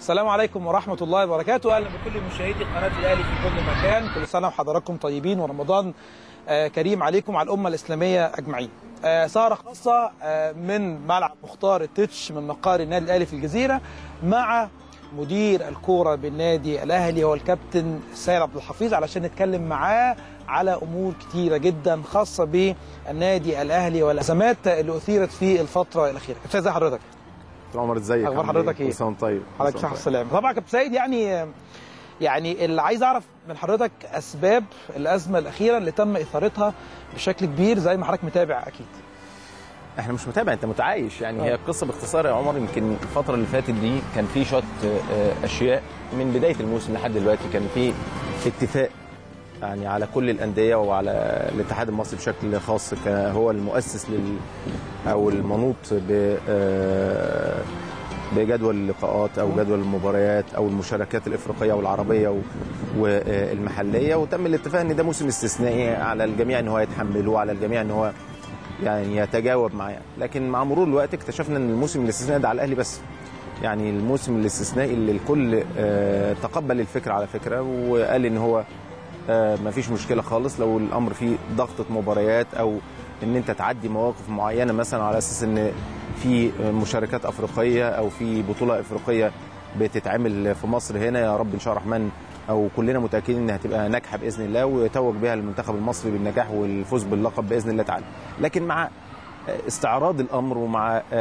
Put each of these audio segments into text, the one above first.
السلام عليكم ورحمة الله وبركاته أهلا بكل مشاهدي قناة الأهلي في كل مكان كل سنة وحضراتكم طيبين ورمضان آه، كريم عليكم على الأمة الإسلامية أجمعين آه، سهرة خاصة آه، من ملعب مختار التتش من مقر النادي الأهلي في الجزيرة مع مدير الكورة بالنادي الأهلي هو الكابتن سيد عبد الحفيظ علشان نتكلم معاه على أمور كتيرة جدا خاصة بالنادي الأهلي والأزمات اللي أثيرت في الفترة الأخيرة كابتن ازي حضرتك؟ دكتور عمر ازيك أخبار عامل حضرتك إيه؟ كل سنه وانت طيب حضرتك كل صحة سنة وأنت السلامة طبعا كابتن سيد يعني يعني اللي عايز اعرف من حضرتك اسباب الازمه الاخيره اللي تم اثارتها بشكل كبير زي ما حضرتك متابع اكيد طيب. احنا مش متابع انت متعايش يعني آه. هي القصه باختصار يا عمر يمكن الفتره اللي فاتت دي كان في شويه آه، اشياء من بدايه الموسم لحد دلوقتي كان في اتفاق يعني على كل الانديه وعلى الاتحاد المصري بشكل خاص ك- هو المؤسس لل او المنوط ب آه، بجدول اللقاءات او جدول المباريات او المشاركات الافريقيه والعربيه و- والمحليه وتم الاتفاق ان ده موسم استثنائي على الجميع ان هو يتحمله وعلى الجميع ان هو يعني يتجاوب معاه لكن مع مرور الوقت اكتشفنا ان الموسم الاستثنائي ده على الاهلي بس يعني الموسم الاستثنائي اللي الكل آه، تقبل الفكره على فكره وقال ان هو آه، مفيش مشكله خالص لو الامر فيه ضغطه مباريات او ان انت تعدي مواقف معينه مثلا على اساس ان في مشاركات افريقيه او في بطوله افريقيه بتتعمل في مصر هنا يا رب ان شاء الرحمن او كلنا متاكدين انها هتبقى ناجحه باذن الله ويتوج بها المنتخب المصري بالنجاح والفوز باللقب باذن الله تعالى لكن مع استعراض الامر ومع آه،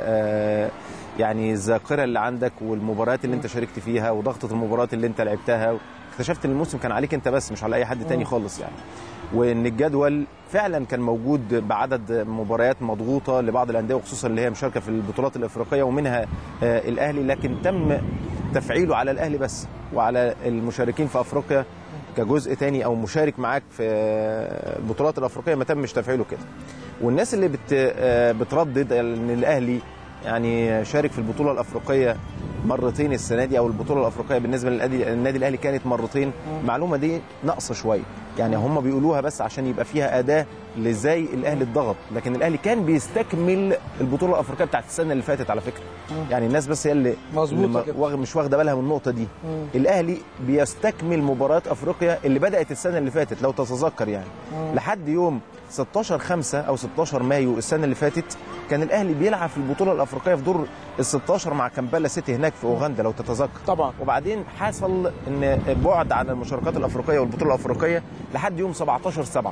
آه، يعني الذاكره اللي عندك والمباريات اللي انت شاركت فيها وضغطه المباريات اللي انت لعبتها اكتشفت ان الموسم كان عليك انت بس مش على اي حد تاني خالص يعني وان الجدول فعلا كان موجود بعدد مباريات مضغوطه لبعض الانديه وخصوصا اللي هي مشاركه في البطولات الافريقيه ومنها آه، الاهلي لكن تم تفعيله على الاهلي بس وعلى المشاركين في افريقيا كجزء تاني او مشارك معاك في آه، البطولات الافريقيه ما تمش تفعيله كده والناس اللي بت آه، بتردد ان الاهلي يعني شارك في البطوله الافريقيه مرتين السنه دي او البطوله الافريقيه بالنسبه للنادي النادي الاهلي كانت مرتين المعلومه دي ناقصه شويه يعني هم بيقولوها بس عشان يبقى فيها اداه لازاي الاهلي اتضغط لكن الاهلي كان بيستكمل البطوله الافريقيه بتاعت السنه اللي فاتت على فكره يعني الناس بس هي اللي مظبوط اللي كده. واخ- مش واخده بالها من النقطه دي الاهلي بيستكمل مباريات افريقيا اللي بدات السنه اللي فاتت لو تتذكر يعني لحد يوم 16 5 او 16 مايو السنه اللي فاتت كان الاهلي بيلعب في البطوله الافريقيه في دور ال 16 مع كامبالا سيتي هناك في اوغندا لو تتذكر طبعا وبعدين حصل ان بعد عن المشاركات الافريقيه والبطوله الافريقيه لحد يوم 17 7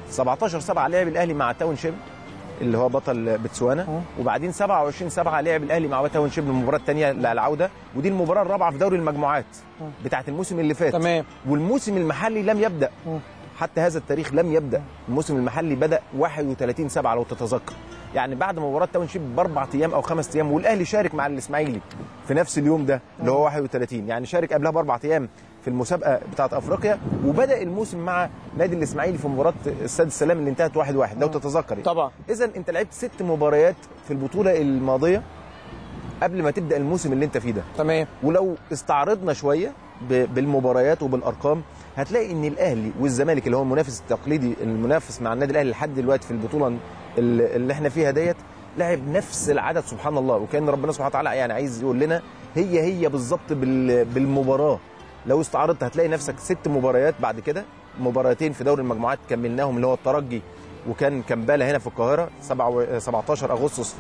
17 7 لعب الاهلي مع تاون شيب اللي هو بطل بتسوانا وبعدين 27 7 لعب الاهلي مع تاون شيب المباراه الثانيه للعوده ودي المباراه الرابعه في دوري المجموعات بتاعه الموسم اللي فات تمام والموسم المحلي لم يبدا حتى هذا التاريخ لم يبدا الموسم المحلي بدا 31 7 لو تتذكر يعني بعد مباراه تاون شيب باربع ايام او خمس ايام والاهلي شارك مع الاسماعيلي في نفس اليوم ده اللي هو 31 يعني شارك قبلها باربع ايام في المسابقه بتاعه افريقيا وبدا الموسم مع نادي الاسماعيلي في مباراه استاد السلام اللي انتهت 1 1 لو تتذكر يعني. طبعا اذا انت لعبت ست مباريات في البطوله الماضيه قبل ما تبدا الموسم اللي انت فيه ده تمام ولو استعرضنا شويه ب- بالمباريات وبالارقام هتلاقي ان الاهلي والزمالك اللي هو المنافس التقليدي المنافس مع النادي الاهلي لحد دلوقتي في البطوله اللي اللي احنا فيها ديت لعب نفس العدد سبحان الله وكان ربنا سبحانه وتعالى يعني عايز يقول لنا هي هي بالظبط بال- بالمباراه لو استعرضت هتلاقي نفسك ست مباريات بعد كده مباراتين في دوري المجموعات كملناهم اللي هو الترجي وكان كمبالا هنا في القاهره 7 17 اغسطس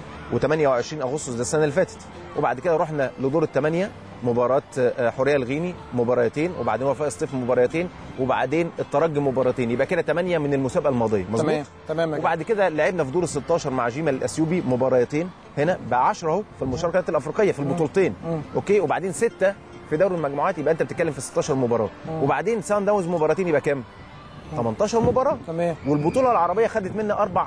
و28 اغسطس ده السنه اللي فاتت وبعد كده رحنا لدور الثمانيه مباراه آه، حوريه الغيني مباراتين وبعدين وفاء الصيف مباراتين وبعدين الترجي مباراتين يبقى كده ثمانيه من المسابقه الماضيه مظبوط تمام تمام يا كابتن. وبعد كده لعبنا في دور ال 16 مع جيمال الاثيوبي مباراتين هنا بقى 10 اهو في المشاركات الافريقيه في البطولتين اوكي وبعدين سته في دوري المجموعات يبقى انت بتتكلم في 16 مباراه وبعدين سان داونز مباراتين يبقى كام 18 مباراه تمام والبطوله العربيه خدت منا اربع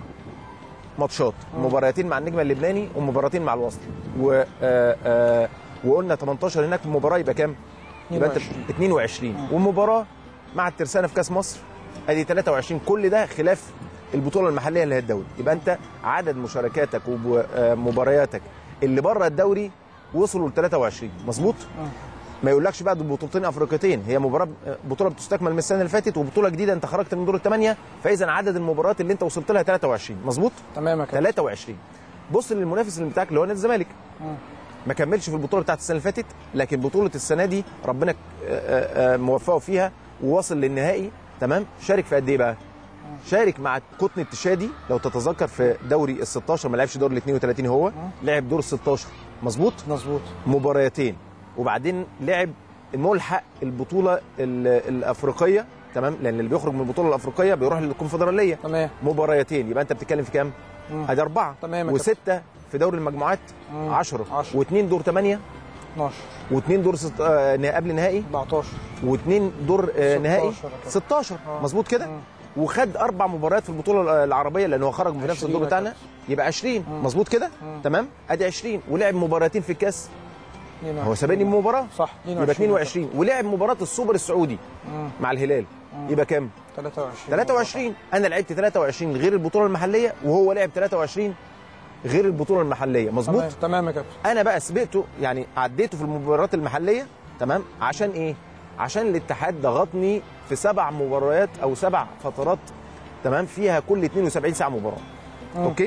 ماتشات مباراتين مع النجم اللبناني ومباراتين مع الوصل و آه، آه، وقلنا 18 هناك مباراه يبقى كام؟ يبقى انت 22. 22 ومباراه مع الترسانه في كاس مصر ادي 23 كل ده خلاف البطوله المحليه اللي هي الدوري يبقى انت عدد مشاركاتك ومبارياتك اللي بره الدوري وصلوا ل 23 مظبوط؟ ما يقولكش بقى دول بطولتين افريقيتين هي مباراه بطوله بتستكمل من السنه اللي فاتت وبطوله جديده انت خرجت من دور الثمانيه فاذا عدد المباريات اللي انت وصلت لها 23 مظبوط تمام يا كابتن 23 بص للمنافس اللي بتاعك اللي هو نادي الزمالك ما كملش في البطوله بتاعت السنه اللي فاتت لكن بطوله السنه دي ربنا آه، آه، آه، موفقه فيها وواصل للنهائي تمام شارك في قد ايه بقى شارك مع قطن التشادي لو تتذكر في دوري ال 16 ما لعبش دور ال 32 هو لعب دور ال 16 مظبوط مظبوط مباريتين وبعدين لعب ملحق البطوله ال- الافريقيه تمام لان اللي بيخرج من البطوله الافريقيه بيروح للكونفدراليه تمام مباريتين يبقى انت بتتكلم في كام؟ مم. ادي اربعه تمام يا وسته في دوري المجموعات مم. 10 عشرة. واثنين دور 8 12 واثنين دور ست... آه نه- قبل نهائي 14 واثنين دور آه 16 نهائي كده. 16 آه. مظبوط كده مم. وخد اربع مباريات في البطوله العربيه لان هو خرج في نفس 20 الدور يا بتاعنا كابتن. يبقى 20 مظبوط كده مم. تمام ادي 20 ولعب مباراتين في الكاس 22. هو سابقني بمباراه صح يبقى 22 ولعب مباراه السوبر السعودي مم. مع الهلال يبقى كام 23 23 انا لعبت 23 غير البطوله المحليه وهو لعب 23 غير البطوله المحليه مظبوط تمام تمام يا كابتن انا بقى سبقته يعني عديته في المباريات المحليه تمام عشان ايه عشان الاتحاد ضغطني في سبع مباريات او سبع فترات تمام فيها كل 72 ساعه مباراه مم. اوكي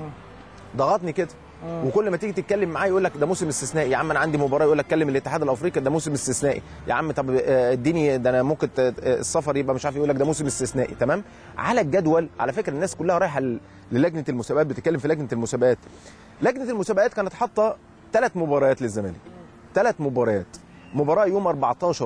ضغطني كده وكل ما تيجي تتكلم معاه يقول لك ده موسم استثنائي يا عم انا عندي مباراه يقول لك كلم الاتحاد الافريقي ده موسم استثنائي يا عم طب آه، اديني ده انا ممكن ت- آه، السفر يبقى مش عارف يقول لك ده موسم استثنائي تمام على الجدول على فكره الناس كلها رايحه ل- للجنه المسابقات بتتكلم في لجنه المسابقات لجنه المسابقات كانت حاطه ثلاث مباريات للزمالك ثلاث مباريات مباراه يوم 14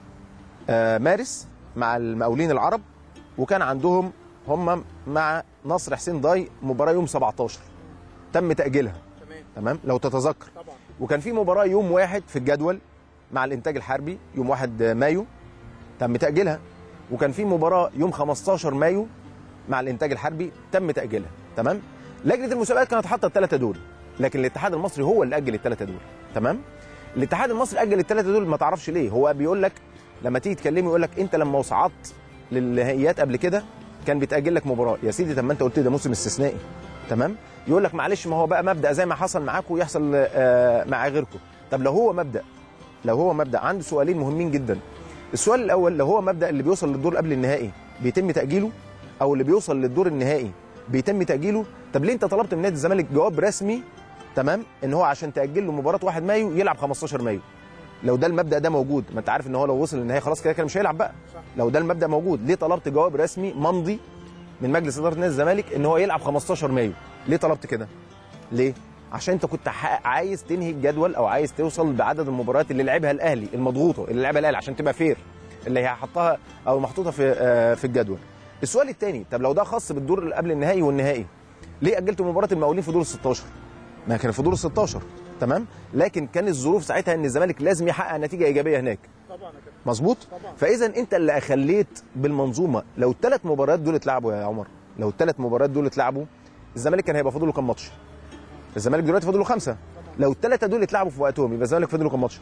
آه، مارس مع المقاولين العرب وكان عندهم هم مع نصر حسين ضاي مباراه يوم 17 تم تاجيلها تمام تمام لو تتذكر طبعا وكان في مباراه يوم واحد في الجدول مع الانتاج الحربي يوم 1 مايو تم تاجيلها وكان في مباراه يوم 15 مايو مع الانتاج الحربي تم تاجيلها تمام لجنه المسابقات كانت حاطه الثلاثه دول لكن الاتحاد المصري هو اللي اجل الثلاثه دول تمام الاتحاد المصري اجل الثلاثه دول ما تعرفش ليه هو بيقول لك لما تيجي تكلمه يقول لك انت لما وصعدت للنهائيات قبل كده كان بيتاجل لك مباراه يا سيدي طب ما انت قلت لي ده موسم استثنائي تمام يقول لك معلش ما هو بقى مبدا زي ما حصل معاكم يحصل آه، مع غيركم طب لو هو مبدا لو هو مبدا عنده سؤالين مهمين جدا السؤال الاول لو هو مبدا اللي بيوصل للدور قبل النهائي بيتم تاجيله او اللي بيوصل للدور النهائي بيتم تاجيله طب ليه انت طلبت من نادي الزمالك جواب رسمي تمام ان هو عشان تاجل له مباراه 1 مايو يلعب 15 مايو لو ده المبدا ده موجود ما انت عارف ان هو لو وصل للنهائي خلاص كده كده مش هيلعب بقى لو ده المبدا موجود ليه طلبت جواب رسمي ممضي من مجلس اداره نادي الزمالك ان هو يلعب 15 مايو ليه طلبت كده ليه عشان انت كنت ح- عايز تنهي الجدول او عايز توصل بعدد المباريات اللي لعبها الاهلي المضغوطه اللي لعبها الاهلي عشان تبقى فير اللي هي حطها او محطوطه في آه، في الجدول السؤال الثاني طب لو ده خاص بالدور اللي قبل النهائي والنهائي ليه اجلت مباراه المقاولين في دور ال 16 ما كان في دور ال 16 تمام لكن كان الظروف ساعتها ان الزمالك لازم يحقق نتيجه ايجابيه هناك طبعا يا كابتن مظبوط طبعا. فاذا انت اللي اخليت بالمنظومه لو الثلاث مباريات دول اتلعبوا يا عمر لو الثلاث مباريات دول اتلعبوا الزمالك كان هيبقى فاضل له كام ماتش الزمالك دلوقتي فاضل له خمسه لو الثلاثه دول اتلعبوا في وقتهم يبقى الزمالك فاضل له كام ماتش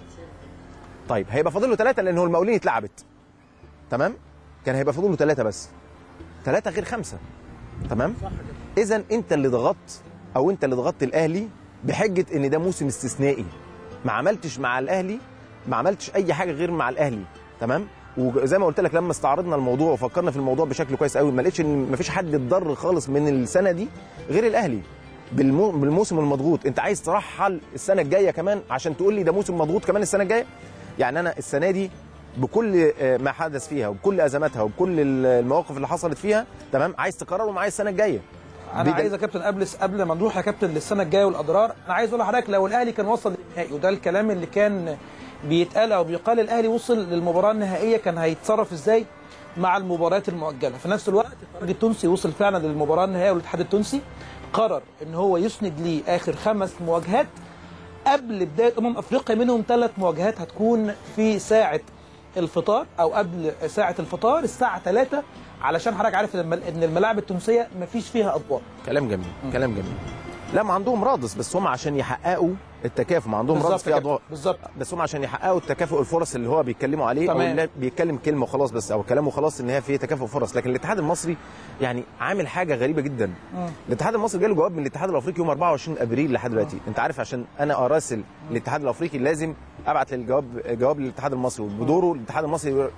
طيب هيبقى فاضل له ثلاثه لان هو المقاولين اتلعبت تمام كان هيبقى فاضل له ثلاثه بس ثلاثه غير خمسه تمام صح كده اذا انت اللي ضغطت او انت اللي ضغطت الاهلي بحجه ان ده موسم استثنائي ما عملتش مع الاهلي ما عملتش اي حاجه غير مع الاهلي تمام وزي ما قلت لك لما استعرضنا الموضوع وفكرنا في الموضوع بشكل كويس قوي ما لقيتش ان ما فيش حد اتضر خالص من السنه دي غير الاهلي بالمو... بالموسم المضغوط انت عايز ترحل السنه الجايه كمان عشان تقول لي ده موسم مضغوط كمان السنه الجايه يعني انا السنه دي بكل آه، ما حدث فيها وبكل ازماتها وبكل المواقف اللي حصلت فيها تمام عايز تكرره معايا السنه الجايه انا بدل- عايز يا كابتن قبل قبل ما نروح يا كابتن للسنه الجايه والاضرار انا عايز اقول لحضرتك لو الاهلي كان وصل للنهائي وده الكلام اللي كان بيتقال او بيقال الاهلي وصل للمباراه النهائيه كان هيتصرف ازاي مع المباريات المؤجله في نفس الوقت الفريق التونسي وصل فعلا للمباراه النهائيه والاتحاد التونسي قرر ان هو يسند ليه اخر خمس مواجهات قبل بدايه امم افريقيا منهم ثلاث مواجهات هتكون في ساعه الفطار او قبل ساعه الفطار الساعه 3 علشان حضرتك عارف ان الم- إن الملاعب التونسيه مفيش فيها اضواء كلام جميل كلام جميل لا ما عندهم رادس بس هم عشان يحققوا التكافؤ ما عندهم رادس في كده. اضواء بالظبط بس هم عشان يحققوا التكافؤ الفرص اللي هو بيتكلموا عليه او تمام. اللي بيتكلم كلمه وخلاص بس او كلامه خلاص ان هي في تكافؤ فرص لكن الاتحاد المصري يعني عامل حاجه غريبه جدا الاتحاد المصري جاله جواب من الاتحاد الافريقي يوم 24 ابريل لحد دلوقتي انت عارف عشان انا اراسل الاتحاد الافريقي لازم ابعت للجواب جواب للاتحاد المصري وبدوره الاتحاد المصري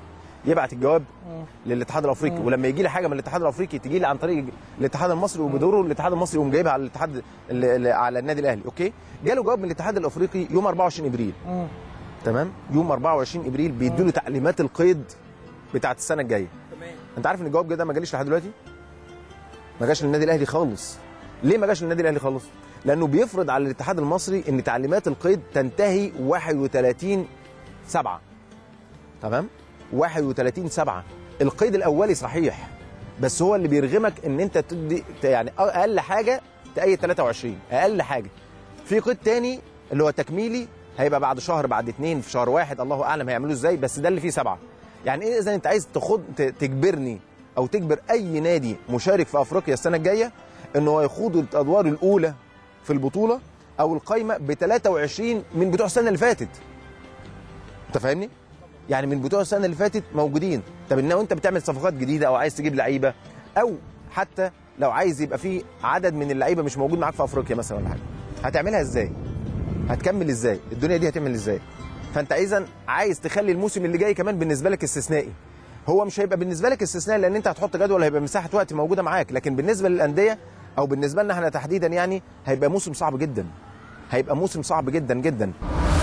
يبعت الجواب للاتحاد الافريقي ولما يجي لي حاجه من الاتحاد الافريقي تجي لي عن طريق الاتحاد المصري وبدوره الاتحاد المصري يقوم جايبها على الاتحاد ال- ال- على النادي الاهلي اوكي جاله جواب من الاتحاد الافريقي يوم 24 ابريل مم. تمام يوم 24 ابريل بيدوا له تعليمات القيد بتاعت السنه الجايه تمام انت عارف ان الجواب ده ما جاليش لحد دلوقتي ما جاش للنادي الاهلي خالص ليه ما جاش للنادي الاهلي خالص لانه بيفرض على الاتحاد المصري ان تعليمات القيد تنتهي 31 7 تمام 31 7 القيد الاولي صحيح بس هو اللي بيرغمك ان انت تدي يعني اقل حاجه تأيد 23 اقل حاجه في قيد تاني اللي هو تكميلي هيبقى بعد شهر بعد اتنين في شهر واحد الله اعلم هيعملوه ازاي بس ده اللي فيه سبعه يعني ايه اذا انت عايز تخد ت- تجبرني او تجبر اي نادي مشارك في افريقيا السنه الجايه ان هو يخوض الادوار الاولى في البطوله او القايمه ب 23 من بتوع السنه اللي فاتت انت فاهمني يعني من بتوع السنه اللي فاتت موجودين طب انه انت بتعمل صفقات جديده او عايز تجيب لعيبه او حتى لو عايز يبقى في عدد من اللعيبه مش موجود معاك في افريقيا مثلا ولا حاجه هتعملها ازاي هتكمل ازاي الدنيا دي هتعمل ازاي فانت اذا عايز تخلي الموسم اللي جاي كمان بالنسبه لك استثنائي هو مش هيبقى بالنسبه لك استثنائي لان انت هتحط جدول هيبقى مساحه وقت موجوده معاك لكن بالنسبه للانديه او بالنسبه لنا احنا تحديدا يعني هيبقى موسم صعب جدا هيبقى موسم صعب جدا جدا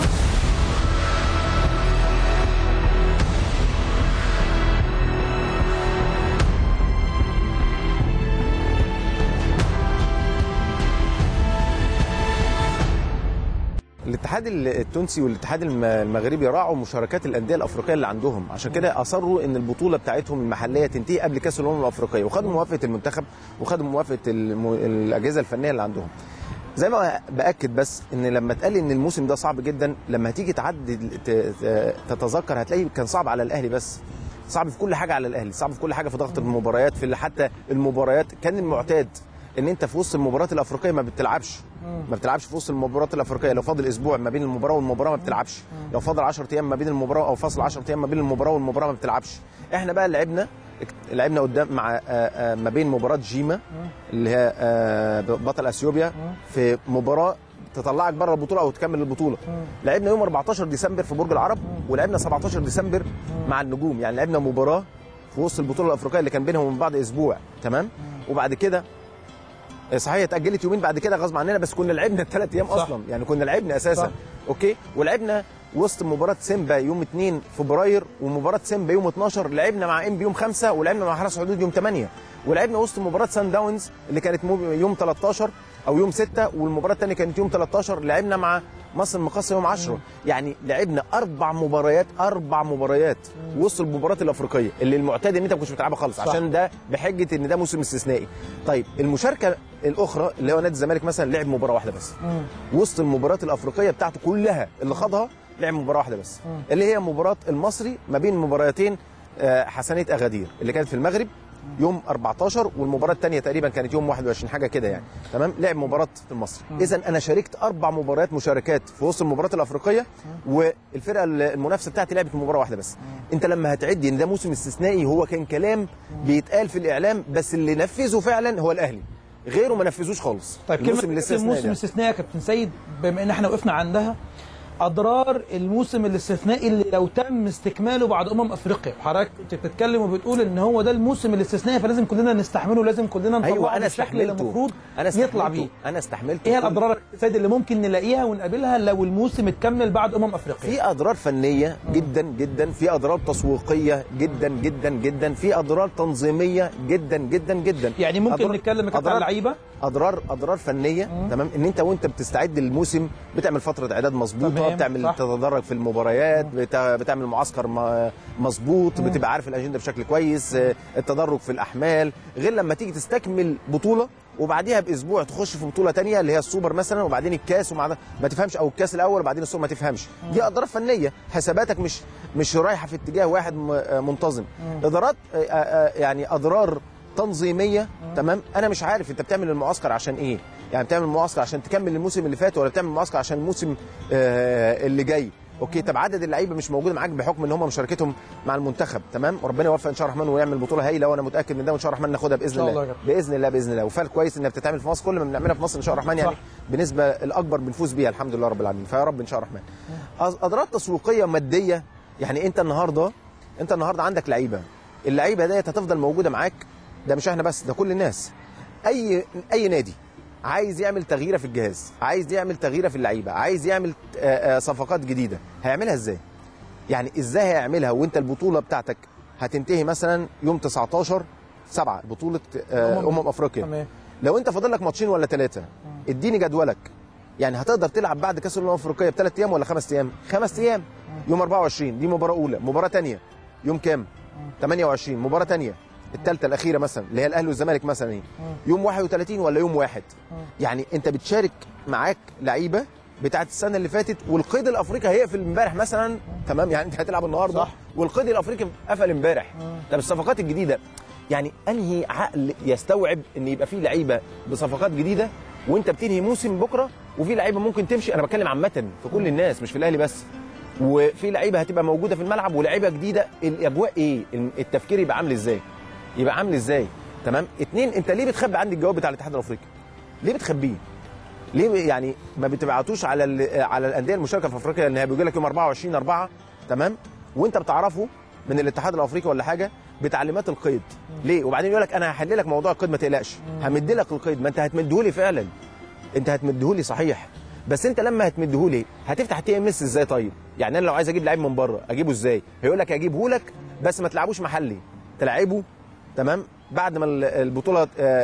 الاتحاد التونسي والاتحاد الم- المغربي راعوا مشاركات الانديه الافريقيه اللي عندهم عشان كده اصروا ان البطوله بتاعتهم المحليه تنتهي قبل كاس الامم الافريقيه وخدوا موافقه المنتخب وخدوا موافقه الم- الاجهزه الفنيه اللي عندهم زي ما باكد بس ان لما اتقال ان الموسم ده صعب جدا لما هتيجي تعدي ت- ت- تتذكر هتلاقي كان صعب على الاهلي بس صعب في كل حاجه على الاهلي صعب في كل حاجه في ضغط المباريات في اللي حتى المباريات كان المعتاد ان انت في وسط المباريات الافريقيه ما بتلعبش ما بتلعبش في وسط المباريات الافريقيه لو فاضل اسبوع ما بين المباراه والمباراه ما بتلعبش لو فاضل 10 ايام ما بين المباراه او فاصل 10 ايام ما بين المباراه والمباراه ما بتلعبش احنا بقى لعبنا لعبنا قدام مع آه، آه، ما بين مباراه جيما اللي هي آه، بطل اثيوبيا في مباراه تطلعك بره البطوله او تكمل البطوله لعبنا يوم 14 ديسمبر في برج العرب ولعبنا 17 ديسمبر مع النجوم يعني لعبنا مباراه في وسط البطوله الافريقيه اللي كان بينهم وبين بعض اسبوع تمام وبعد كده صحيح اتاجلت يومين بعد كده غصب عننا بس كنا لعبنا الثلاث ايام صح. اصلا يعني كنا لعبنا اساسا صح. اوكي ولعبنا وسط مباراه سيمبا يوم 2 فبراير ومباراه سيمبا يوم 12 لعبنا مع ام يوم 5 ولعبنا مع حرس حدود يوم 8 ولعبنا وسط مباراه سان داونز اللي كانت مو- يوم 13 او يوم 6 والمباراه الثانيه كانت يوم 13 لعبنا مع مصر المقاصه يوم 10 يعني لعبنا اربع مباريات اربع مباريات وسط المباريات الافريقيه اللي المعتاد ان انت ما كنتش بتلعبها خالص صح. عشان ده بحجه ان ده موسم استثنائي طيب المشاركه الاخرى اللي هو نادي الزمالك مثلا لعب مباراه واحده بس وسط المباريات الافريقيه بتاعته كلها اللي خاضها لعب مباراه واحده بس اللي هي مباراه المصري ما بين مباراتين آه، حسنيه اغادير اللي كانت في المغرب يوم 14 والمباراه الثانيه تقريبا كانت يوم 21 حاجه كده يعني تمام لعب مباراه في المصري اذا انا شاركت اربع مباريات مشاركات في وسط المباريات الافريقيه والفرقه المنافسه بتاعتي لعبت مباراه واحده بس انت لما هتعدي ان ده موسم استثنائي هو كان كلام بيتقال في الاعلام بس اللي نفذه فعلا هو الاهلي غيره ما نفذوش خالص طيب كلمه الموسم الاستثنائي الموسم ده. الاستثنائي يا كابتن سيد بما ان احنا وقفنا عندها اضرار الموسم الاستثنائي اللي لو تم استكماله بعد امم افريقيا حضرتك كنت بتتكلم وبتقول ان هو ده الموسم الاستثنائي فلازم كلنا نستحمله لازم كلنا نطلعه ايوه انا بالشكل اللي استحملته المفروض انا يطلع استحملته. بيه انا استحملته ايه كل- الاضرار الاقتصاديه اللي ممكن نلاقيها ونقابلها لو الموسم اتكمل بعد امم افريقيا في اضرار فنيه جدا جدا في اضرار تسويقيه جدا جدا جدا في اضرار تنظيميه جدا جدا جدا يعني ممكن أضرار- نتكلم يا كابتن عن أضرار- اللعيبه اضرار اضرار فنيه تمام ان انت وانت بتستعد للموسم بتعمل فتره اعداد مظبوطه تمام، بتعمل صح. تتدرج في المباريات بتا- بتعمل معسكر م- مظبوط بتبقى عارف الاجنده بشكل كويس آه، التدرج في الاحمال غير لما تيجي تستكمل بطوله وبعديها باسبوع تخش في بطوله تانية اللي هي السوبر مثلا وبعدين الكاس ومع ما تفهمش او الكاس الاول وبعدين السوبر ما تفهمش دي اضرار فنيه حساباتك مش مش رايحه في اتجاه واحد م- آه، منتظم اضرارات آه، آه، آه، يعني اضرار تنظيميه تمام انا مش عارف انت بتعمل المعسكر عشان ايه يعني بتعمل المعسكر عشان تكمل الموسم اللي فات ولا بتعمل المعسكر عشان الموسم آه، اللي جاي اوكي طب عدد اللعيبه مش موجود معاك بحكم ان هم مشاركتهم مع المنتخب تمام وربنا يوفق ان شاء الله الرحمن ويعمل بطوله هايله وانا متاكد من ده وان شاء الله الرحمن ناخدها باذن شاء الله الله يا كابتن. باذن الله باذن الله وفعل كويس انها بتتعمل في مصر كل ما بنعملها في مصر ان شاء الله الرحمن يعني صح. بنسبه الاكبر بنفوز بيها الحمد لله رب العالمين فيا رب ان شاء الله الرحمن أض- اضرار تسويقيه ماديه يعني انت النهارده انت النهارده عندك لعيبه اللعيبه ديت هتفضل موجوده معاك ده مش احنا بس ده كل الناس اي اي نادي عايز يعمل تغييره في الجهاز عايز يعمل تغييره في اللعيبه عايز يعمل آه، آه، صفقات جديده هيعملها ازاي يعني ازاي هيعملها وانت البطوله بتاعتك هتنتهي مثلا يوم 19 7 بطوله آه، أمم. امم افريقيا تمام لو انت فاضل لك ماتشين ولا ثلاثه اديني جدولك يعني هتقدر تلعب بعد كاس الامم الافريقيه بثلاث ايام ولا خمس ايام خمس ايام يوم 24 دي مباراه اولى مباراه ثانيه يوم كام 28 مباراه ثانيه الثالثه الاخيره مثلا اللي هي الاهلي والزمالك مثلا ايه يوم 31 ولا يوم واحد يعني انت بتشارك معاك لعيبه بتاعت السنه اللي فاتت والقيد الافريقي هيقفل امبارح مثلا تمام يعني انت هتلعب النهارده صح. والقيد الافريقي قفل امبارح طب الصفقات الجديده يعني انهي عقل يستوعب ان يبقى فيه لعيبه بصفقات جديده وانت بتنهي موسم بكره وفي لعيبه ممكن تمشي انا بتكلم عامه في كل الناس مش في الاهلي بس وفي لعيبه هتبقى موجوده في الملعب ولعيبه جديده الاجواء ايه التفكير يبقى عامل ازاي يبقى عامل ازاي تمام اتنين انت ليه بتخبي عندي الجواب بتاع الاتحاد الافريقي ليه بتخبيه ليه يعني ما بتبعتوش على ال- على الانديه المشاركه في افريقيا ان هي بيجي لك يوم 24 4 تمام وانت بتعرفه من الاتحاد الافريقي ولا حاجه بتعليمات القيد ليه وبعدين يقول لك انا هحل لك موضوع القيد ما تقلقش همد لك القيد ما انت هتمدهولي فعلا انت هتمدهولي صحيح بس انت لما هتمدهولي هتفتح تي ام اس ازاي طيب يعني انا لو عايز اجيب لعيب من بره اجيبه ازاي هيقول لك اجيبه لك بس ما تلعبوش محلي تلعبه تمام بعد ما ال- البطوله آه،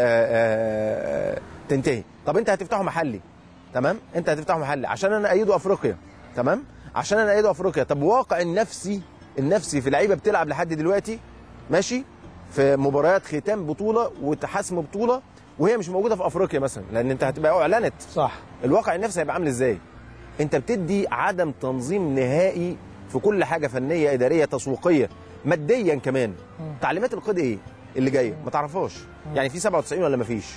آه، آه، تنتهي طب انت هتفتحه محلي تمام انت هتفتحه محلي عشان انا ايده افريقيا تمام عشان انا ايده افريقيا طب واقع النفسي النفسي في لعيبه بتلعب لحد دلوقتي ماشي في مباريات ختام بطوله وتحسم بطوله وهي مش موجوده في افريقيا مثلا لان انت هتبقى اعلنت صح الواقع النفسي هيبقى عامل ازاي انت بتدي عدم تنظيم نهائي في كل حاجه فنيه اداريه تسويقيه ماديا كمان تعليمات القيد ايه اللي جايه ما تعرفهاش يعني في 97 ولا ما فيش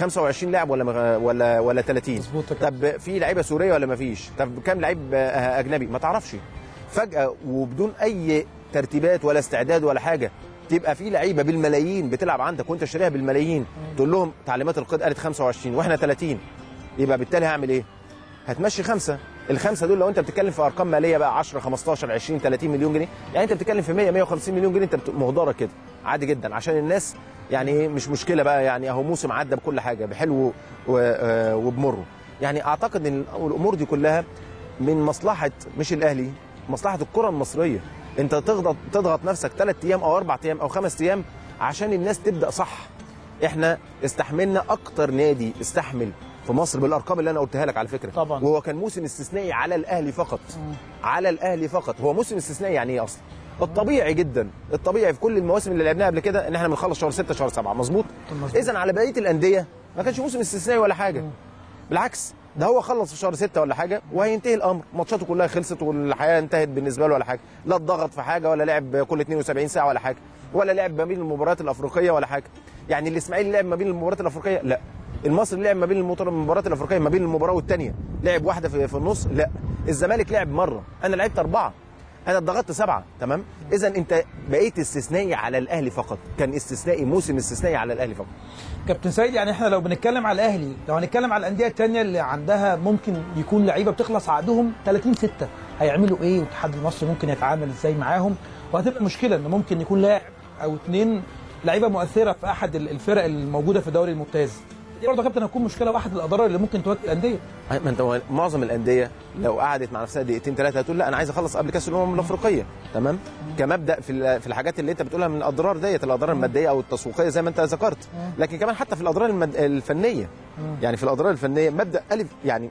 25 لاعب ولا مغ... ولا ولا 30 مظبوط يا كابتن. طب في لعيبه سوريه ولا ما فيش طب كام لعيب آه، اجنبي ما تعرفش فجاه وبدون اي ترتيبات ولا استعداد ولا حاجه تبقى في لعيبه بالملايين بتلعب عندك وانت شاريها بالملايين تقول لهم تعليمات القيد قالت 25 واحنا 30 يبقى بالتالي هعمل ايه؟ هتمشي خمسه الخمسه دول لو انت بتتكلم في ارقام ماليه بقى 10 15 20 30 مليون جنيه يعني انت بتتكلم في 100 150 مليون جنيه انت بت- مهدره كده عادي جدا عشان الناس يعني ايه مش مشكله بقى يعني اهو موسم عدى بكل حاجه بحلو و- آه، وبمره يعني اعتقد ان الامور دي كلها من مصلحه مش الاهلي مصلحه الكره المصريه انت تضغط تضغط نفسك ثلاث ايام او اربع ايام او خمس ايام عشان الناس تبدا صح احنا استحملنا اكتر نادي استحمل في مصر بالارقام اللي انا قلتها لك على فكره طبعاً. وهو كان موسم استثنائي على الاهلي فقط على الاهلي فقط هو موسم استثنائي يعني ايه اصلا الطبيعي جدا الطبيعي في كل المواسم اللي لعبناها قبل كده ان احنا بنخلص شهر 6 شهر 7 مظبوط مظبوط. اذا على بقيه الانديه ما كانش موسم استثنائي ولا حاجه بالعكس ده هو خلص في شهر 6 ولا حاجه وهينتهي الامر ماتشاته كلها خلصت والحياه انتهت بالنسبه له ولا حاجه لا اتضغط في حاجه ولا لعب كل 72 ساعه ولا حاجه ولا لعب ما بين المباريات الافريقيه ولا حاجه يعني الاسماعيلي لعب ما بين المباريات الافريقيه لا المصري لعب ما بين المطر- المباريات الافريقيه ما بين المباراه والثانيه لعب واحده في, في النص لا الزمالك لعب مره انا لعبت اربعه انا اتضغطت سبعه تمام اذا انت بقيت استثنائي على الاهلي فقط كان استثنائي موسم استثنائي على الاهلي فقط كابتن سيد يعني احنا لو بنتكلم على الاهلي لو هنتكلم على الانديه التانية اللي عندها ممكن يكون لعيبه بتخلص عقدهم 30 6 هيعملوا ايه والاتحاد المصري ممكن يتعامل ازاي معاهم وهتبقى مشكله ان ممكن يكون لاعب او اثنين لعيبه مؤثره في احد الفرق الموجوده في الدوري الممتاز دي برضه يا كابتن هتكون مشكله واحد الاضرار اللي ممكن تواجه الانديه ما انت هو معظم الانديه لو قعدت مع نفسها دقيقتين ثلاثه هتقول لا انا عايز اخلص قبل كاس الامم الافريقيه تمام كمبدا في ال- في الحاجات اللي انت بتقولها من الاضرار ديت الاضرار الماديه او التسويقيه زي ما انت ذكرت لكن كمان حتى في الاضرار المد... الفنيه يعني في الاضرار الفنيه مبدا الف يعني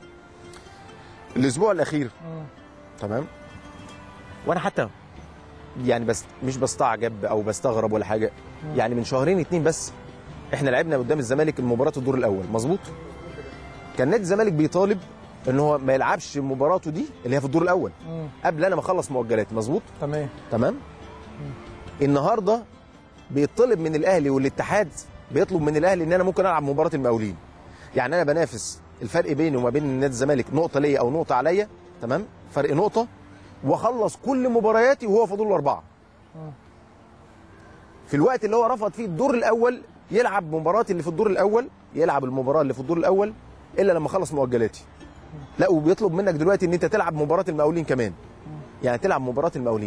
الاسبوع الاخير تمام وانا حتى يعني بس مش بستعجب او بستغرب ولا حاجه يعني من شهرين اتنين بس احنا لعبنا قدام الزمالك المباراه الدور الاول مظبوط كان نادي الزمالك بيطالب ان هو ما يلعبش مباراته دي اللي هي في الدور الاول قبل انا ما اخلص مؤجلاتي مظبوط تمام تمام النهارده بيطلب من الاهلي والاتحاد بيطلب من الاهلي ان انا ممكن العب مباراه المقاولين يعني انا بنافس الفرق بيني وما بين نادي الزمالك نقطه ليا او نقطه عليا تمام فرق نقطه واخلص كل مبارياتي وهو فاضل له اربعه في الوقت اللي هو رفض فيه الدور الاول يلعب مباراه اللي في الدور الاول يلعب المباراه اللي في الدور الاول الا لما اخلص مؤجلاتي لا وبيطلب منك دلوقتي ان انت تلعب مباراه المقاولين كمان يعني تلعب مباراه المقاولين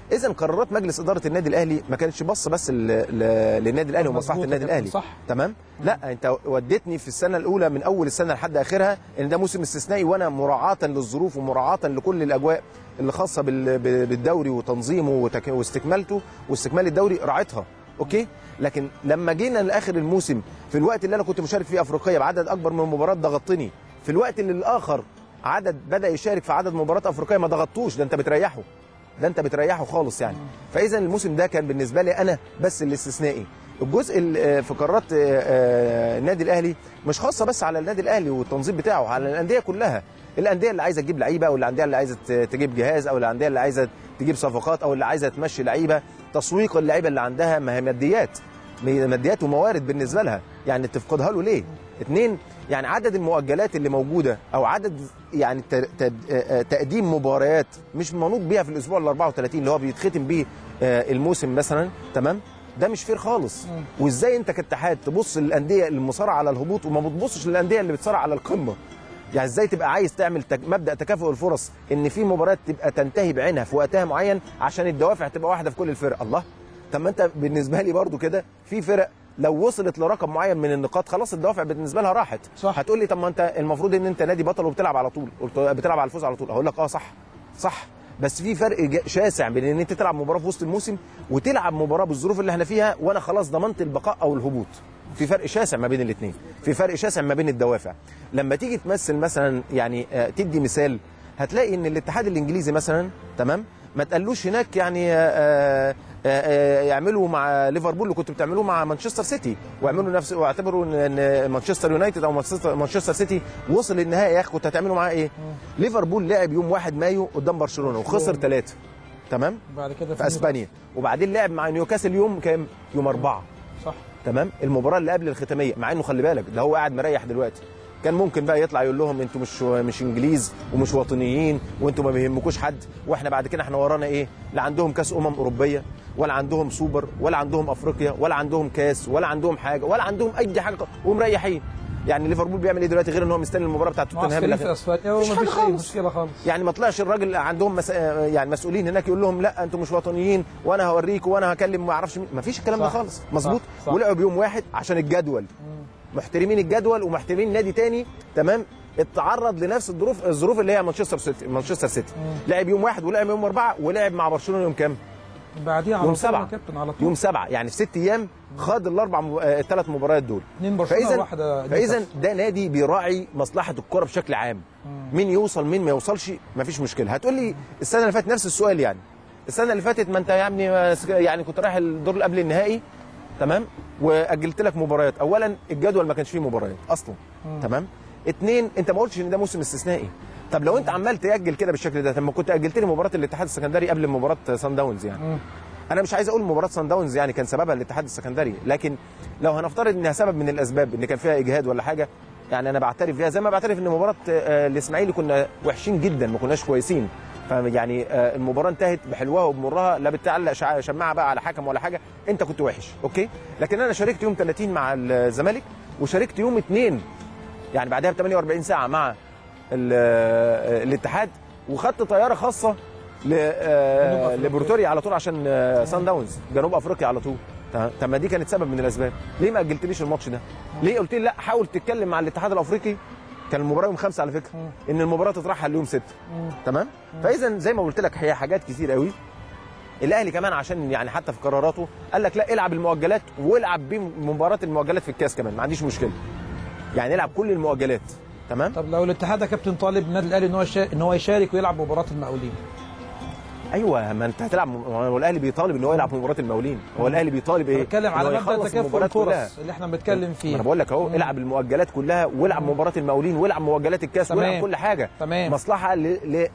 اذا قرارات مجلس اداره النادي الاهلي ما كانتش باصه بس ل- ل- للنادي الاهلي ومصلحه مظبوط النادي يا كابتن، الاهلي صح. تمام لا انت وديتني في السنه الاولى من اول السنه لحد اخرها ان ده موسم استثنائي وانا مراعاه للظروف ومراعاه لكل الاجواء اللي خاصه بال- ب- بالدوري وتنظيمه وتك- واستكمالته واستكمال الدوري راعيتها اوكي لكن لما جينا لاخر الموسم في الوقت اللي انا كنت مشارك فيه افريقيا بعدد اكبر من مباراه ضغطتني في الوقت اللي الاخر عدد بدا يشارك في عدد مباريات افريقيه ما ضغطوش ده انت بتريحه ده انت بتريحه خالص يعني فاذا الموسم ده كان بالنسبه لي انا بس الاستثنائي الجزء ال- آه، في قرارات آه، آه، النادي الاهلي مش خاصه بس على النادي الاهلي والتنظيم بتاعه على الانديه كلها الانديه اللي عايزه تجيب لعيبه او الانديه اللي عايزه ت- تجيب جهاز او الانديه اللي عايزه تجيب صفقات او اللي عايزه تمشي لعيبه تسويق اللعيبه اللي عندها ما هي ماديات ماديات وموارد بالنسبه لها يعني تفقدها له ليه اثنين يعني عدد المؤجلات اللي موجوده او عدد يعني ت- ت- آه، تقديم مباريات مش منوط بيها في الاسبوع ال 34 اللي هو بيتختم بيه آه، الموسم مثلا تمام ده مش فير خالص وازاي انت كاتحاد تبص للانديه المصارعه على الهبوط وما بتبصش للانديه اللي بتصارع على القمه يعني ازاي تبقى عايز تعمل تك... مبدا تكافؤ الفرص ان في مباريات تبقى تنتهي بعينها في وقتها معين عشان الدوافع تبقى واحده في كل الفرق الله طب ما انت بالنسبه لي برضو كده في فرق لو وصلت لرقم معين من النقاط خلاص الدوافع بالنسبه لها راحت صح. هتقول لي طب ما انت المفروض ان انت نادي بطل وبتلعب على طول قلت بتلعب على الفوز على طول اقول لك اه صح صح بس في فرق جا- شاسع بين ان انت تلعب مباراه في وسط الموسم وتلعب مباراه بالظروف اللي احنا فيها وانا خلاص ضمنت البقاء او الهبوط في فرق شاسع ما بين الاثنين في فرق شاسع ما بين الدوافع لما تيجي تمثل مثلا يعني آه، تدي مثال هتلاقي ان الاتحاد الانجليزي مثلا تمام ما تقالوش هناك يعني آه، آه، آه، يعملوا مع ليفربول اللي كنتوا بتعملوه مع مانشستر سيتي واعملوا نفس واعتبروا ان إن مانشستر يونايتد او مانشستر مانشستر سيتي وصل للنهائي يا اخي كنت هتعملوا معاه ايه؟ ليفربول لعب يوم 1 مايو قدام برشلونه وخسر ثلاثه تمام؟ بعد كده في اسبانيا وبعدين لعب مع نيوكاسل يوم كام؟ يوم اربعه صح تمام المباراه اللي قبل الختاميه مع انه خلي بالك ده هو قاعد مريح دلوقتي كان ممكن بقى يطلع يقول لهم انتوا مش مش انجليز ومش وطنيين وانتوا ما بيهمكوش حد واحنا بعد كده احنا ورانا ايه لا عندهم كاس امم اوروبيه ولا عندهم سوبر ولا عندهم افريقيا ولا عندهم كاس ولا عندهم حاجه ولا عندهم اي حاجه ومريحين يعني ليفربول بيعمل ايه دلوقتي غير ان هو مستني المباراه بتاعت توتنهام معسكرين في اللي- اسبانيا مفيش حاجة ومفيش اي خالص. مشكله خالص يعني ما طلعش الراجل عندهم مس... يعني مسؤولين هناك يقول لهم لا انتم مش وطنيين وانا هوريكم وانا هكلم ما اعرفش مين ما فيش الكلام ده صح. خالص مظبوط صح. صح. ولعبوا بيوم واحد عشان الجدول محترمين الجدول ومحترمين نادي تاني تمام اتعرض لنفس الظروف الظروف اللي هي مانشستر سيتي مانشستر سيتي لعب يوم واحد ولعب يوم اربعه ولعب مع برشلونه يوم كام؟ بعديها على يوم طول يا سبعه كابتن على طول يوم سبعه يعني في ست ايام خاض الاربع مب... آه، الثلاث مباريات دول اتنين برشلونه فاذا وواحده فاذا ده نادي بيراعي مصلحه الكره بشكل عام مين يوصل مين ما يوصلش مفيش مشكله هتقول لي السنه اللي فاتت نفس السؤال يعني السنه اللي فاتت ما انت يا ابني يعني كنت رايح الدور اللي قبل النهائي تمام واجلت لك مباريات اولا الجدول ما كانش فيه مباريات اصلا تمام اتنين انت ما قلتش ان ده موسم استثنائي طب لو انت عمال تاجل كده بالشكل ده طب ما كنت اجلت لي مباراه الاتحاد السكندري قبل مباراه سان داونز يعني انا مش عايز اقول مباراه سان داونز يعني كان سببها الاتحاد السكندري لكن لو هنفترض انها سبب من الاسباب ان كان فيها اجهاد ولا حاجه يعني انا بعترف بيها زي ما بعترف ان مباراه آه، الاسماعيلي كنا وحشين جدا ما كناش كويسين فيعني آه، المباراه انتهت بحلوها وبمرها لا بتعلق شع- شماعه بقى على حكم ولا حاجه انت كنت وحش اوكي لكن انا شاركت يوم 30 مع الزمالك وشاركت يوم 2 يعني بعدها ب 48 ساعه مع ال- آه، الاتحاد وخدت طياره خاصه ل- آه، جنوب أفريقيا. لبريتوريا على طول عشان آه، سان داونز جنوب افريقيا على طول تمام؟ طب ما دي كانت سبب من الاسباب ليه ما اجلتليش الماتش ده ليه قلت لي لا حاول تتكلم مع الاتحاد الافريقي كان المباراه يوم خمسة على فكره ان المباراه تطرحها اليوم ستة تمام فاذا زي ما قلت لك هي حاجات كتير قوي الاهلي كمان عشان يعني حتى في قراراته قال لك لا العب المؤجلات والعب بمباراه المؤجلات في الكاس كمان ما عنديش مشكله يعني العب كل المؤجلات تمام طب لو الاتحاد يا كابتن طالب النادي الاهلي ان هو يشا- ان هو يشارك ويلعب مباراه المقاولين ايوه ما انت هتلعب هو الاهلي بيطالب ان هو يلعب مباراه المقاولين هو الاهلي بيطالب ايه بتكلم إن على هو مبدا يخلص تكافؤ المباريات كلها. الفرص اللي احنا بنتكلم ما انا فيه بقول لك اهو العب المؤجلات كلها والعب مباراه المقاولين والعب مؤجلات الكاس تمام. والعب كل حاجه تمام. مصلحه ل... ل... آه،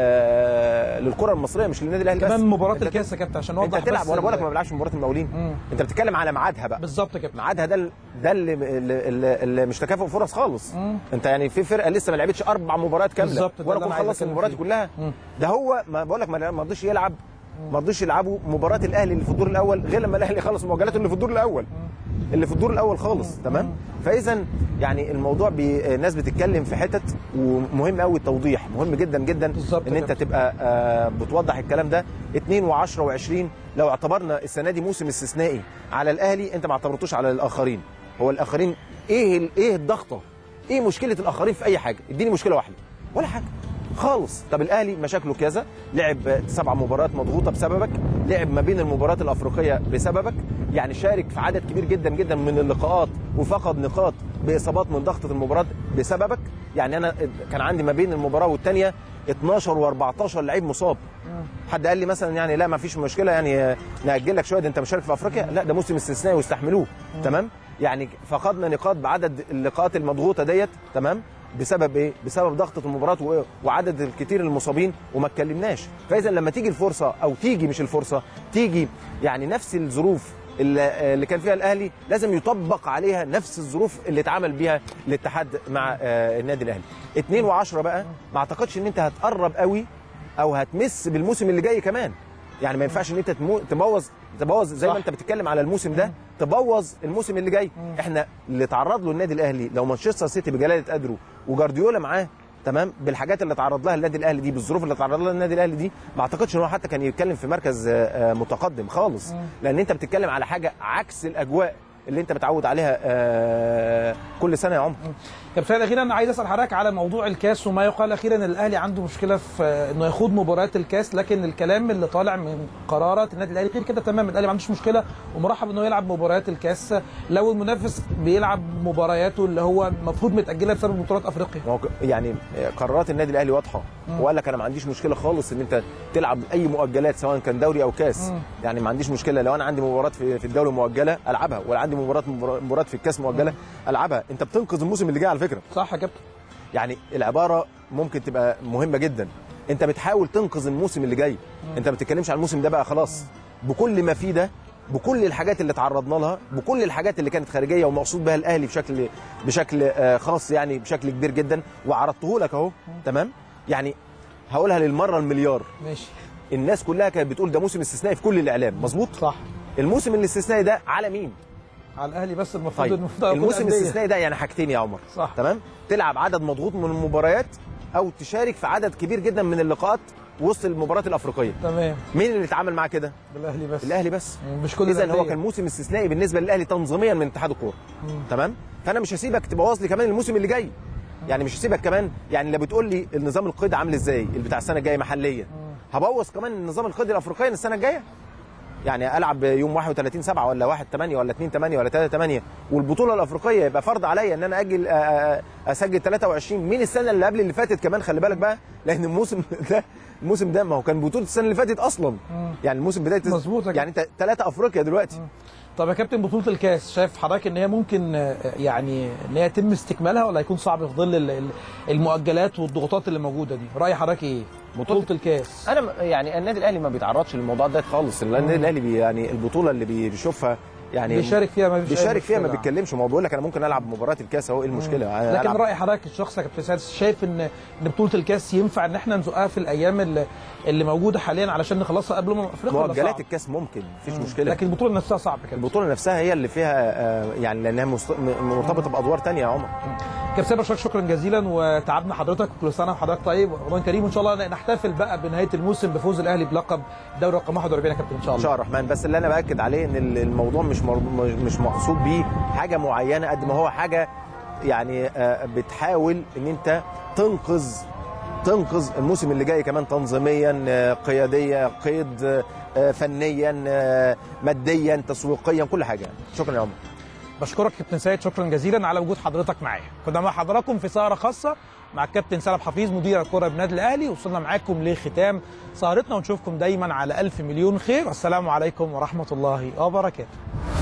آه، للكره المصريه مش للنادي الاهلي بس كمان مباراه أنت- الكاس يا كابتن عشان انت نوضح تلعب بس وانا بقول لك ال- ما بلعبش مباراه المقاولين مم. انت بتتكلم على ميعادها بقى بالظبط يا كابتن ميعادها ده ال- ده اللي, اللي, اللي, اللي مش تكافؤ فرص خالص مم. انت يعني في فرقه لسه ما لعبتش اربع مباريات كامله بالظبط، ده وانا اللي اكون أنا عايز خلصت أتكلم المباريات فيه. كلها مم. ده هو ما بقول لك ما ما رضيش يلعب ما رضيش يلعبوا مباراه الاهلي اللي في الدور الاول غير لما الاهلي خلص مواجهاته اللي في الدور الاول اللي في الدور الاول خالص تمام فاذا يعني الموضوع بي... الناس بتتكلم في حتت ومهم قوي التوضيح مهم جدا جدا بالظبط ان يا انت كابتن. تبقى آه، بتوضح الكلام ده 2 و10 و20 لو اعتبرنا السنه دي موسم استثنائي على الاهلي انت ما اعتبرتوش على الاخرين هو الاخرين ايه ال- ايه الضغطه ايه مشكله الاخرين في اي حاجه اديني مشكله واحده ولا حاجه خالص طب الاهلي مشاكله كذا لعب سبع مباريات مضغوطه بسببك لعب ما بين المباريات الافريقيه بسببك يعني شارك في عدد كبير جدا جدا من اللقاءات وفقد نقاط باصابات من ضغطه المباراه بسببك يعني انا كان عندي ما بين المباراه والثانيه 12 و14 لعيب مصاب حد قال لي مثلا يعني لا ما فيش مشكله يعني ناجل لك شويه ده انت مشارك في افريقيا لا ده موسم استثنائي واستحملوه تمام يعني فقدنا نقاط بعدد اللقاءات المضغوطه ديت تمام بسبب ايه؟ بسبب ضغطه المباراه و- وعدد الكتير المصابين وما اتكلمناش، فاذا لما تيجي الفرصه او تيجي مش الفرصه تيجي يعني نفس الظروف اللي اللي كان فيها الاهلي لازم يطبق عليها نفس الظروف اللي اتعامل بيها الاتحاد مع آه، النادي الاهلي. 2 و10 بقى ما اعتقدش ان انت هتقرب قوي او هتمس بالموسم اللي جاي كمان. يعني ما ينفعش ان انت تمو- تبوظ تبوظ زي صح. ما انت بتتكلم على الموسم ده تبوظ الموسم اللي جاي احنا اللي تعرض له النادي الاهلي لو مانشستر سيتي بجلاله قدره وجارديولا معاه تمام بالحاجات اللي تعرض لها النادي الاهلي دي بالظروف اللي تعرض لها النادي الاهلي دي ما اعتقدش ان هو حتى كان يتكلم في مركز آه، آه، متقدم خالص لان انت بتتكلم على حاجه عكس الاجواء اللي انت متعود عليها آه، كل سنه يا عمر كابتن سيد اخيرا انا عايز اسال حضرتك على موضوع الكاس وما يقال اخيرا ان الاهلي عنده مشكله في انه يخوض مباريات الكاس لكن الكلام اللي طالع من قرارات النادي الاهلي غير كده تماما الاهلي ما عندوش مشكله ومرحب انه يلعب مباريات الكاس لو المنافس بيلعب مبارياته اللي هو المفروض متاجله بسبب بطولات افريقيا ما هو ك- يعني قرارات النادي الاهلي واضحه وقال لك انا ما عنديش مشكله خالص ان انت تلعب اي مؤجلات سواء كان دوري او كاس يعني ما عنديش مشكله لو انا عندي مباراه في في الدوري مؤجله العبها ولا عندي مباراه مباراه في الكاس مؤجله العبها انت بتنقذ الموسم اللي جاي على فكره صح يا كابتن يعني العباره ممكن تبقى مهمه جدا انت بتحاول تنقذ الموسم اللي جاي انت ما بتتكلمش على الموسم ده بقى خلاص بكل ما فيه ده بكل الحاجات اللي تعرضنا لها بكل الحاجات اللي كانت خارجيه ومقصود بها الاهلي بشكل بشكل آه، خاص يعني بشكل كبير جدا وعرضته لك اهو تمام يعني هقولها للمره المليار ماشي الناس كلها كانت بتقول ده موسم استثنائي في كل الاعلام مظبوط صح الموسم الاستثنائي ده على مين على الاهلي بس المفروض طيب المفروض يكون الموسم أندية. الاستثنائي ده يعني حاجتين يا عمر صح. تمام تلعب عدد مضغوط من المباريات او تشارك في عدد كبير جدا من اللقاءات وسط المباريات الافريقيه تمام مين اللي اتعامل معاه كده بالاهلي بس الاهلي بس مش كل اذا هو الأندية. كان موسم استثنائي بالنسبه للاهلي تنظيميا من اتحاد الكوره تمام فانا مش هسيبك تبوظ لي كمان الموسم اللي جاي يعني مش هسيبك كمان يعني لو بتقول لي النظام القيد عامل ازاي اللي بتاع السنه الجايه محليا هبوظ كمان النظام القيد الافريقيا السنه الجايه يعني العب يوم 31 7 ولا 1 8 ولا 2 8 ولا 3 8 والبطوله الافريقيه يبقى فرض عليا ان انا اجل آه، آه، اسجل 23 مين السنه اللي قبل اللي فاتت كمان خلي بالك بقى لان الموسم ده الموسم ده ما هو كان بطوله السنه اللي فاتت اصلا يعني الموسم بدايه مظبوط يا يعني انت ثلاثه افريقيا دلوقتي طب يا كابتن بطوله الكاس شايف حضرتك ان هي ممكن آه، يعني ان هي يتم استكمالها ولا هيكون صعب في ظل ال- ال- المؤجلات والضغوطات اللي موجوده دي راي حضرتك ايه بطوله الكاس انا م- يعني النادي الاهلي ما بيتعرضش للموضوع ده خالص لان النادي الاهلي بي يعني البطوله اللي بيشوفها يعني بيشارك فيها ما فيش أي بيشارك فيها ما مشكلة. بيتكلمش ما هو بيقول لك انا ممكن العب مباراه الكاس اهو ايه المشكله أنا لكن ألعب. راي حضرتك الشخصي يا كابتن سادس شايف ان ان بطوله الكاس ينفع ان احنا نزقها في الايام اللي, اللي موجوده حاليا علشان نخلصها قبل امم افريقيا ولا مؤجلات صعب؟ الكاس ممكن مفيش مشكله لكن البطوله نفسها صعبه كده البطوله نفسها هي اللي فيها آه، يعني لانها مست- م- مرتبطه بادوار تانية يا عمر كابتن سيد بشكرك شكرا جزيلا وتعبنا حضرتك وكل سنه وحضرتك طيب رمضان كريم وان شاء الله نحتفل بقى بنهايه الموسم بفوز الاهلي بلقب دوري رقم 41 يا كابتن ان شاء ان الله شاء الله الرحمن بس اللي انا باكد عليه ان ال- الموضوع مش مر- مش مقصود بيه حاجه معينه قد ما هو حاجه يعني آه، بتحاول ان انت تنقذ تنقذ الموسم اللي جاي كمان تنظيميا آه، قياديا قيد آه، آه، فنيا آه، ماديا تسويقيا كل حاجه يعني. شكرا يا عمر بشكرك كابتن سيد شكرا جزيلا على وجود حضرتك معايا كنا مع حضراتكم في سهره خاصه مع الكابتن سلام حفيظ مدير الكره بالنادي الاهلي وصلنا معاكم لختام سهرتنا ونشوفكم دايما على الف مليون خير والسلام عليكم ورحمه الله وبركاته